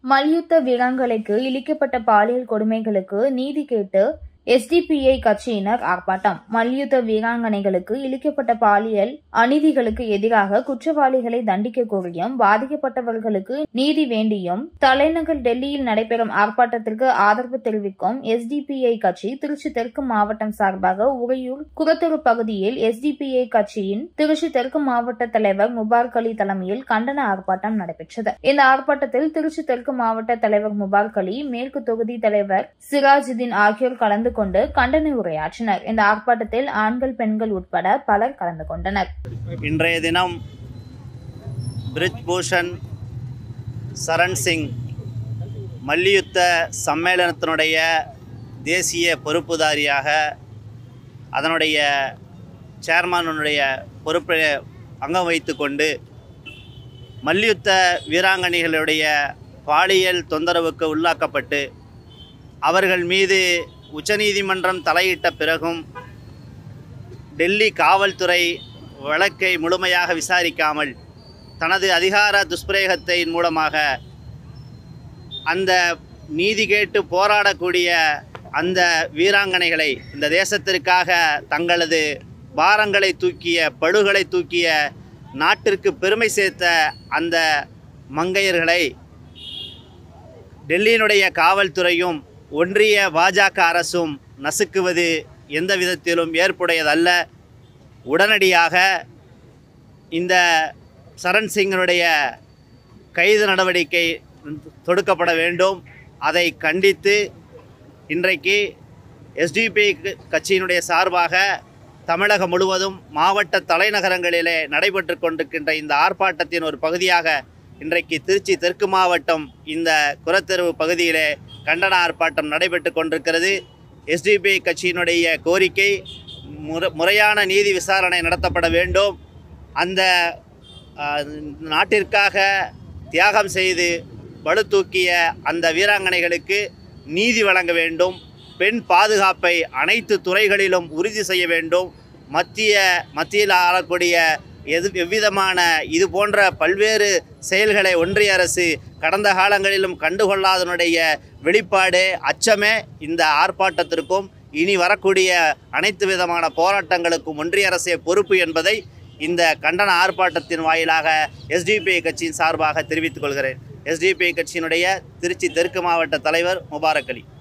மல்யுத்த வீராங்கனைக்கு இழிக்கப்பட்ட பாலியல் கொடுமைகளுக்கு நீதி கேட்டு எஸ்டிபிஐ கட்சியினர் ஆர்ப்பாட்டம் மல்யுத்த வீராங்கனைகளுக்கு இழிக்கப்பட்ட பாலியல் அநீதிகளுக்கு எதிராக குற்றவாளிகளை தண்டிக்க கோரியும் பாதிக்கப்பட்டவர்களுக்கு நீதி வேண்டியும் தலைநகர் டெல்லியில் நடைபெறும் ஆர்ப்பாட்டத்திற்கு ஆதரவு தெரிவிக்கும் எஸ்டிபிஐ கட்சி திருச்சி தெற்கு மாவட்டம் சார்பாக உறையூர் குரத்தூர் பகுதியில் எஸ்டிபிஐ கட்சியின் திருச்சி தெற்கு மாவட்ட தலைவர் முபார்க் அலி தலைமையில் கண்டன ஆர்ப்பாட்டம் நடைபெற்றது இந்த ஆர்ப்பாட்டத்தில் திருச்சி தெற்கு மாவட்ட தலைவர் முபார்க் அலி மேற்கு தொகுதி தலைவர் சிராஜுதீன் ஆகியோர் கலந்து கொண்டு கண்டன உரையாற்றினர் இந்த ஆர்ப்பாட்டத்தில் ஆண்கள் பெண்கள் உட்பட பலர் கலந்து கொண்டனர் இன்றைய தினம் பிரிஜ் பூஷன் சரண் சிங் மல்யுத்த சம்மேளனத்தினுடைய தேசிய பொறுப்புதாரியாக அதனுடைய சேர்மனுடைய பொறுப்பை அங்கம் வைத்து கொண்டு மல்யுத்த வீராங்கனைகளுடைய பாலியல் தொந்தரவுக்கு உள்ளாக்கப்பட்டு அவர்கள் மீது உச்சநீதிமன்றம் தலையிட்ட பிறகும் டெல்லி காவல்துறை வழக்கை முழுமையாக விசாரிக்காமல் தனது அதிகார துஷ்பிரயோகத்தின் மூலமாக அந்த நீதி கேட்டு போராடக்கூடிய அந்த வீராங்கனைகளை இந்த தேசத்திற்காக தங்களது பாரங்களை தூக்கிய படுகளை தூக்கிய நாட்டிற்கு பெருமை சேர்த்த அந்த மங்கையர்களை டெல்லியினுடைய காவல்துறையும் ஒன்றிய பாஜக அரசும் நசுக்குவது எந்த விதத்திலும் ஏற்புடையதல்ல உடனடியாக இந்த சரண் சிங்கினுடைய கைது நடவடிக்கை தொடுக்கப்பட வேண்டும் அதை கண்டித்து இன்றைக்கு எஸ்டிபி கட்சியினுடைய சார்பாக தமிழகம் முழுவதும் மாவட்ட தலைநகரங்களிலே நடைபெற்று கொண்டிருக்கின்ற இந்த ஆர்ப்பாட்டத்தின் ஒரு பகுதியாக இன்றைக்கு திருச்சி தெற்கு மாவட்டம் இந்த குரத்தெருவு பகுதியிலே கண்டன ஆர்ப்பாட்டம் நடைபெற்று கொண்டிருக்கிறது எஸ்டிபி கட்சியினுடைய கோரிக்கை முற முறையான நீதி விசாரணை நடத்தப்பட வேண்டும் அந்த அஹ், நாட்டிற்காக தியாகம் செய்து பளு தூக்கிய அந்த வீராங்கனைகளுக்கு நீதி வழங்க வேண்டும் பெண் பாதுகாப்பை அனைத்து துறைகளிலும் உறுதி செய்ய வேண்டும் மத்திய மத்தியில் ஆளக்கூடிய எது எவ்விதமான இது போன்ற பல்வேறு செயல்களை ஒன்றிய அரசு கடந்த காலங்களிலும் கண்டுகொள்ளாதனுடைய வெளிப்பாடு அச்சமே இந்த ஆர்ப்பாட்டத்திற்கும் இனி வரக்கூடிய அனைத்து விதமான போராட்டங்களுக்கும் ஒன்றிய அரசே பொறுப்பு என்பதை இந்த கண்டன ஆர்ப்பாட்டத்தின் வாயிலாக எஸ்டிபிஐ கட்சியின் சார்பாக தெரிவித்துக் கொள்கிறேன் எஸ்டிபிஐ கட்சியினுடைய திருச்சி தெற்கு மாவட்ட தலைவர் முபாரக் அலி